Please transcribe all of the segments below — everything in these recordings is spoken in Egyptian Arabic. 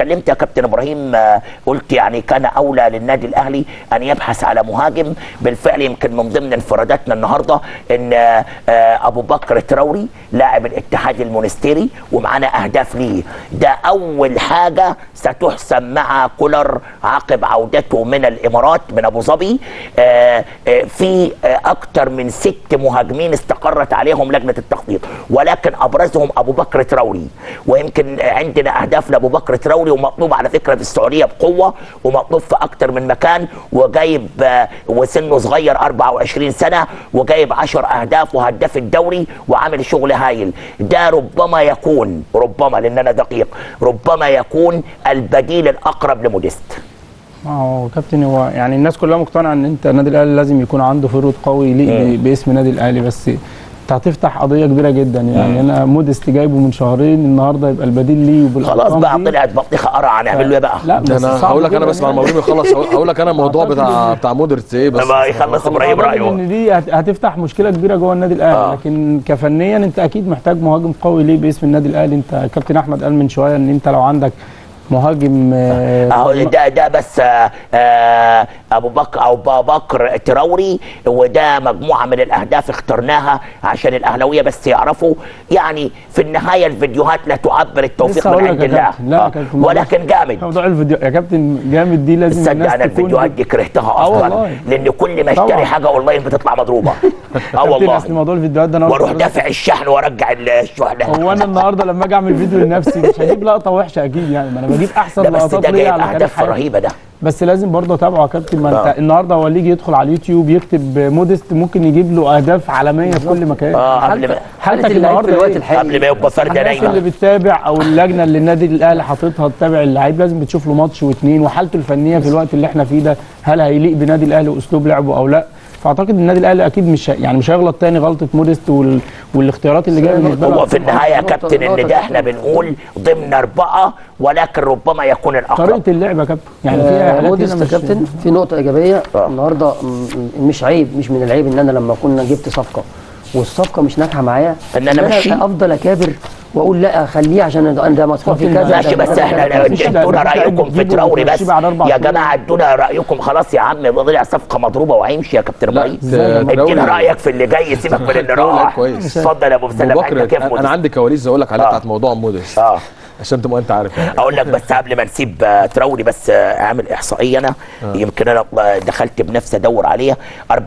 اتكلمت يا كابتن ابراهيم آه، قلت يعني كان اولى للنادي الاهلي ان يبحث على مهاجم بالفعل يمكن من ضمن انفراداتنا النهارده ان آه، آه، ابو بكر تراوري لاعب الاتحاد المونستيري ومعانا اهداف ليه ده اول حاجه ستحسم مع كولر عقب عودته من الامارات من ابو ظبي آه، آه، في آه، اكتر من ست مهاجمين استقرت عليهم لجنه التخطيط ولكن ابرزهم ابو بكر تراوري ويمكن عندنا اهداف لابو بكر تراوري ومطلوب على فكره في السعوديه بقوه ومطلوب في اكتر من مكان وجايب آه، وسنه صغير 24 سنه وجايب 10 اهداف وهداف الدوري وعامل شغل هايل ده ربما يكون ربما لان انا دقيق ربما يكون البديل الاقرب لموديست ما هو كابتن هو يعني الناس كلها مقتنعه ان انت النادي الاهلي لازم يكون عنده فرود قوي يليق مم. ب- باسم النادي الاهلي بس انت هتفتح قضيه كبيره جدا يعني انا موديست جايبه من شهرين النهارده يبقى البديل ليه وبالارقام خلاص بقى دي. طلعت بطيخه قرع هنعمل له ايه بقى؟ لا ده بس انا صعب هقول لك انا جداً بس مع يعني. المغربي يخلص هقول لك انا الموضوع بتاع بتاع مودريتش ايه بس لما يخلص ابراهيم أعتقد رايه ان دي هت- هتفتح مشكله كبيره جوه النادي الاهلي آه. لكن كفنيا انت اكيد محتاج مهاجم قوي ليه باسم النادي الاهلي انت كابتن احمد قال من شويه ان انت لو عندك مهاجم آه، اهو ده ده بس آه، آه، ابو بكر او با بكر تراوري وده مجموعه من الاهداف اخترناها عشان الاهلاويه بس يعرفوا يعني في النهايه الفيديوهات لا تعبر التوفيق لسه من هقول عند لك يا الله كابتن. لا آه، كان في موضوع- ولكن جامد موضوع الفيديو يا كابتن جامد دي لازم تصدق الناس انا تكون الفيديوهات دي كرهتها آه اصلا والله. لان كل ما اشتري طبعا. حاجه اونلاين بتطلع مضروبه اه كابتن اصل والله موضوع الفيديوهات ده انا واروح قلت دافع الشحن وارجع الشحنه هو انا النهارده لما اجي اعمل فيديو لنفسي مش هجيب لقطه وحشه اكيد يعني ما انا بجيب احسن لا بس لقطات ده ليا جايب على تاريخ اهداف حياتي رهيبه ده بس لازم برضه اتابعه يا كابتن ما آه. انت النهارده هو اللي يجي يدخل على اليوتيوب يكتب موديست ممكن يجيب له اهداف عالميه في كل مكان اه قبل ما حالتك اللعيب في النهارده الوقت إيه؟ الحالي قبل ما يبقى فرده الناس اللي نايمه بتتابع او اللجنه اللي النادي الاهلي حاططها تتابع اللعيب لازم بتشوف له ماتش واثنين وحالته الفنيه في الوقت اللي احنا فيه ده هل هيليق بنادي الاهلي واسلوب لعبه او لا فاعتقد النادي الاهلي اكيد مش ه- يعني مش هيغلط تاني غلطه موديست وال... والاختيارات اللي جايه بالنسبه له هو في النهايه يا نقطة- كابتن ان نقطة ده احنا بنقول ضمن اربعه ولكن ربما يكون الاقرب طريقه اللعب يا كابتن يعني في آه، حالات موديست هنا يا مش كابتن في نقطة إيجابية آه. النهاردة م- م- مش عيب مش من العيب إن أنا لما كنا جبت صفقة والصفقة مش ناجحة معايا إن أنا أمشيه. أفضل أكابر وأقول لا خليه عشان ده- ده مصفوفي كابتن، كذا ماشي ده بس كذا، احنا كذا. لو مفيش ادونا لاعب رايكم في بتجيبه تراوري بس وتمشيه بعد أربع يا شهور. جماعه ادونا رايكم خلاص يا عم طلع صفقه مضروبه وهيمشي يا كابتن ابراهيم تراوري- ادينا رايك في اللي جاي سيبك من اللي تراوري راح كويس. اتفضل يا ابو مسلم ابو عندك كيف بكر انا موديست؟ عندي كواليس اقول لك عليها آه. بتاعت موضوع مودريتش اه عشان تبقى انت عارف يعني اقول لك بس قبل ما نسيب آه، تراوري بس آه، اعمل احصائيه انا يمكن انا آه، دخلت بنفسي ادور عليها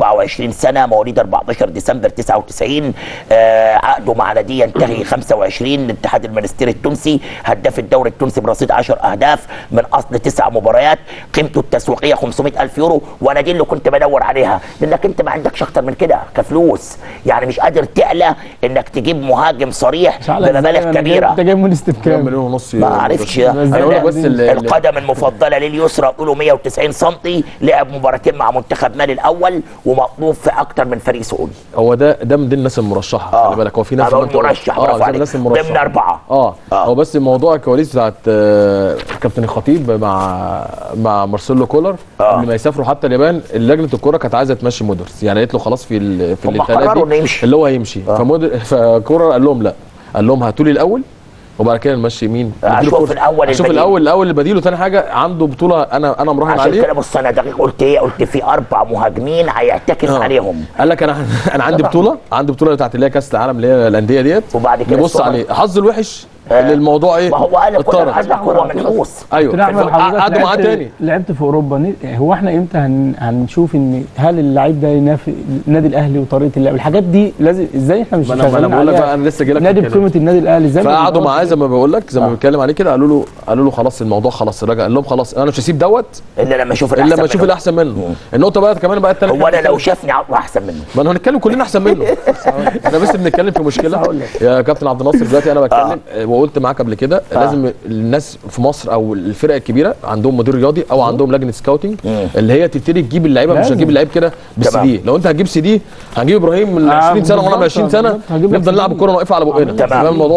24 سنه مواليد 14 ديسمبر 99 آه، عقده مع نادي ينتهي 25 الاتحاد المنستيري التونسي هداف الدوري التونسي برصيد 10 اهداف من اصل تسع مباريات قيمته التسويقيه 500 الف يورو وانا دي اللي كنت بدور عليها لانك انت ما عندكش اكتر من كده كفلوس يعني مش قادر تعلى انك تجيب مهاجم صريح مش عارف إزاي بمبالغ أنا جايب- كبيره انت جايب موديست كام بكام؟ مليون ونص ما عرفتش ده. انا اقول لك بس ال- ال- القدم المفضله لليسرى طوله 190 سم لعب مباراتين مع منتخب مالي الاول ومطلوب في اكتر من فريق سعودي هو ده ده من ضمن الناس المرشحه آه. خلي بالك هو في ناس أنا بقول زي ما أنت قلت. مرشح، اه برافو زي عليك. الناس المرشحه ضمن أربعة. اه آه. هو بس موضوع الكواليس بتاعت آه، كابتن الخطيب مع مع مارسيلو كولر آه. قبل ما يسافروا حتى اليابان لجنه الكوره كانت عايزه تمشي مودرس يعني قالت له خلاص في ال- في هم الانتقالات قرروا دي إنه يمشي. اللي هو هيمشي آه. فمودر فكولر قال لهم لا قال لهم هاتوا لي الاول وبعد كده نمشي مين نديله أشوف فرصة. الأول اشوف البديل. الاول الاول البديل وثاني حاجه عنده بطوله انا انا مراهن عشان عليه كده بص انا دقيق قلت ايه قلت في اربع مهاجمين هيعتكس آه. عليهم قال لك انا انا عندي بطوله عندي بطوله بتاعت اللي هي كاس العالم اللي هي الانديه ديت وبعد كده نبص السوبر. عليه حظ الوحش آه. اللي الموضوع ايه ما هو قال كل اتطرد. قال لك هو منحوس ايوه كابتن احمد حضرتك قعدوا معاه لعبت- تاني لعبت في اوروبا ن- هو احنا امتى هن... هنشوف ان هل اللعيب ده ينافي النادي الاهلي وطريقه اللعب الحاجات دي لازم ازاي احنا مش ما انا ما انا شغالين بقول لك عليها؟ بقى انا لسه جاي لك نادي في الكلام. بقيمه النادي الاهلي ازاي ما فقعدوا بيبقاش- معاه زي ما بقول لك زي ما آه. بنتكلم عليه كده قالوا له قالوا له خلاص الموضوع خلاص رجع قال لهم خلاص انا مش هسيب دوت الا لما اشوف الا الاحسن لما اشوف منه. الاحسن منه النقطه بقى كمان بقى الثالثه هو انا لو شافني هطلع احسن منه ما انا هنتكلم كلنا احسن منه احنا بس بنتكلم في مشكله هقول لك. يا كابتن عبد الناصر دلوقتي انا بتكلم آه. وقلت معاك قبل كده آه. لازم الناس في مصر او الفرق الكبيره عندهم مدير رياضي او عندهم لجنه سكاوتنج مم. اللي هي تبتدي تجيب اللعيبه مش لازم. هتجيب اللعيب كده بالسي تمام. دي لو انت هتجيب سي دي هنجيب ابراهيم من آه، 20 سنه وانا من بالظبط، 20 سنه بالظبط. هجيب لك نفضل نلعب CD. الكوره واقفه على بقنا تمام. فاهم الموضوع ازاي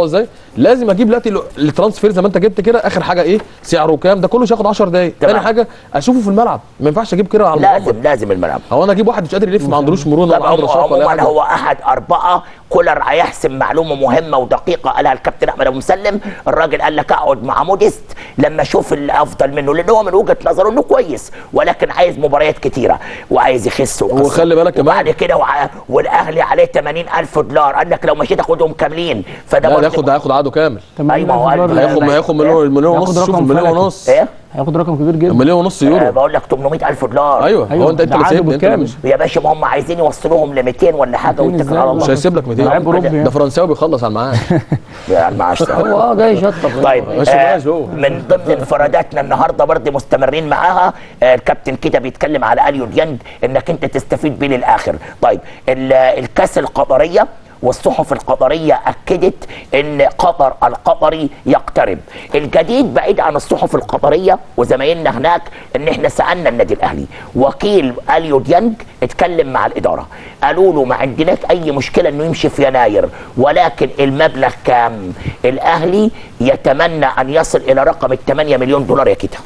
لازم اجيب دلوقتي ال- الترانسفير زي ما انت جبت كده اخر حاجه ايه سعره كام ده كله مش هياخد 10 دقايق تمام. تاني حاجه اشوفه في الملعب ما ينفعش اجيب كده على المغمض لازم لازم الملعب هو انا اجيب واحد مش قادر يلف ما عندوش مرونه طب ولا عنده رشاقه ولا أي عموما حاجه هو احد اربعه كولر هيحسم معلومه مهمه ودقيقه قالها الكابتن احمد ابو مسلم الراجل قال لك اقعد مع موديست لما اشوف الافضل منه لان هو من وجهه نظره انه كويس ولكن عايز مباريات كتيره وعايز يخس ويقصر. وخلي بالك كمان- وبعد كده وع... والاهلي عليه 80000 دولار قال لك لو مشيت تاخدهم كاملين فده لا ده برضه- ياخد ده هياخد عقده كامل أيوة، ما هو قال- هياخد ما هياخد مليون مليون ياخد ونص شوف رقم مليون فلكي. ونص ايه هياخد رقم كبير جدا مليون ونص آه يورو بقول لك 800000 دولار ايوه أيوة، هو انت انت ده اللي عقده سيبني انت اللي بالكامل. مش- يا باشا ما هم عايزين يوصلوهم ل 200 ولا حاجه 200 واتكل إزاي؟ على الله مش هيسيب لك 200 لاعب أوروبي يعني. ده فرنساوي بيخلص على المعاش يعني معاش هو اه جاي يشطب طيب مش آه ماشي هو. من ضمن انفراداتنا النهارده برضه مستمرين معاها آه الكابتن كده بيتكلم على اليو ديانج انك انت تستفيد بيه للاخر طيب ال- الكاس القطريه والصحف القطرية أكدت أن قطر القطري يقترب الجديد بعيد عن الصحف القطرية وزمايلنا هناك أن احنا سألنا النادي الأهلي وكيل أليو ديانج اتكلم مع الإدارة قالوا له ما عندناش أي مشكلة أنه يمشي في يناير ولكن المبلغ كام الأهلي يتمنى أن يصل إلى رقم ال 8 مليون دولار يا كده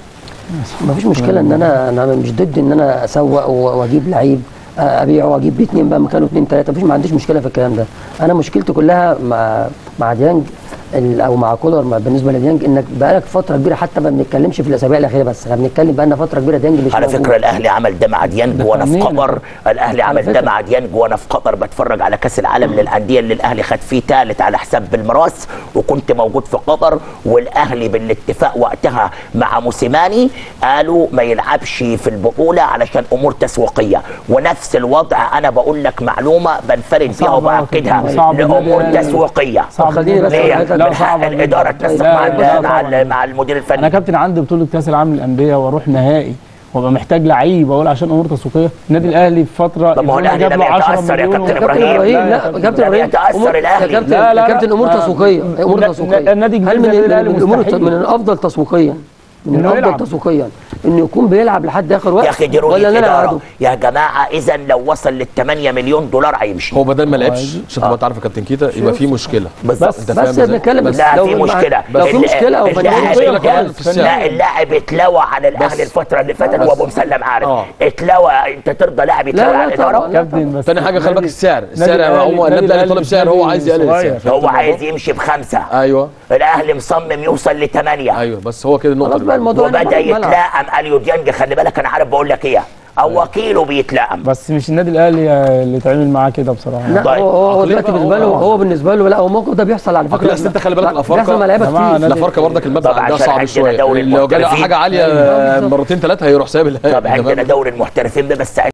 ما فيش مشكله ان انا انا مش ضد ان انا اسوق و- واجيب لعيب آه، ابيعه واجيب بيه اتنين بقى مكانه اتنين تلاته مفيش ما عنديش مشكله في الكلام ده انا مشكلتي كلها مع مع ديانج ال- او مع كولر مع- بالنسبه لديانج انك بقالك فتره كبيره حتى ما بنتكلمش في الاسابيع الاخيره بس احنا بنتكلم بقالنا فتره كبيره ديانج مش على موجود. فكره الاهلي عمل ده مع ديانج ده وانا في فنان. قطر الاهلي عمل ده فكرة. مع ديانج وانا في قطر بتفرج على كاس العالم للانديه اللي الاهلي خد فيه ثالث على حساب بالمراس وكنت موجود في قطر والاهلي بالاتفاق وقتها مع موسيماني قالوا ما يلعبش في البطوله علشان امور تسويقيه ونفس الوضع انا بقول لك معلومه بنفرد بيها صعب وباكدها صعب لامور النادي- تسويقيه صعب خليني بس ليه؟ أقول لك- لا من صعب حق الاداره تنسق لا، مع لا، ال- مع طبعاً. ال- مع المدير الفني انا كابتن عندي بطوله كاس العالم للانديه واروح نهائي وابقى محتاج لعيب اقول عشان امور تسويقيه النادي الاهلي في فتره طب ما هو إبراهيم الأهلي جاب لم له 10 يتأثر يا مليون كابتن و- كابتن ابراهيم لا كابتن كابتن لم ابراهيم يتأثر أمور- الأهلي. يا كابتن لا، لا، يا لا. كابتن امور ما- تسويقيه امور النا- تسويقيه النادي الجديد هل من النادي الأهلي من الامور الت- مستحيل. من الافضل تسويقيا من إنه الافضل يلعب. تسويقيا انه يكون بيلعب لحد اخر وقت يا اخي دي ولا رؤيه ان انا اداره اقعده يا جماعه اذا لو وصل لل 8 مليون دولار هيمشي هو بدل ما لعبش عشان تبقى انت عارف يا كابتن كيتا يبقى في مشكله بالظبط انت فاهم بس ازاي؟ بنتكلم بس لا لو في مشكله لو في ال- مشكله او اللاعب فنية مشكلة اتلوى- كمان في السعر. لا اللاعب اتلوى على الاهلي الفتره اللي فاتت وابو مسلم عارف آه. اتلوى انت ترضى لاعب يتلوى لا، على طبعاً، الاداره لا. كابتن بس تاني حاجه خلي بالك النادي- السعر السعر النادي هو الأهلي- النادي الاهلي طالب مش سعر هو نادي عايز يقلل صغير. السعر هو عايز يمشي بخمسه ايوه الاهلي مصمم يوصل لثمانيه ايوه بس هو كده النقطه خلاص بقى دلوقتي. الموضوع هنا وبدا بره الملعب. يتلائم اليو ديانج خلي بالك انا عارف بقول لك ايه او وكيله بيتلائم بس مش النادي الاهلي اللي اتعامل معاه كده بصراحه لا طيب. هو هو عقلية دلوقتي بقى بالنسبه له هو- هو بالنسبه له لا هو الموقف ده بيحصل على فكره عقلية أصل أنت خلي بالك لا، الأفارقة- بيحصل مع لعيبه جماعة كتير نادي- الافارقه برضك المبلغ طبعاً عندها عشان صعب عندنا شويه دوري لو جاله المحترفين. حاجه عاليه بالظبط. مرتين ثلاثه هيروح سايب طب الأهلي. عندنا دوري المحترفين ده بس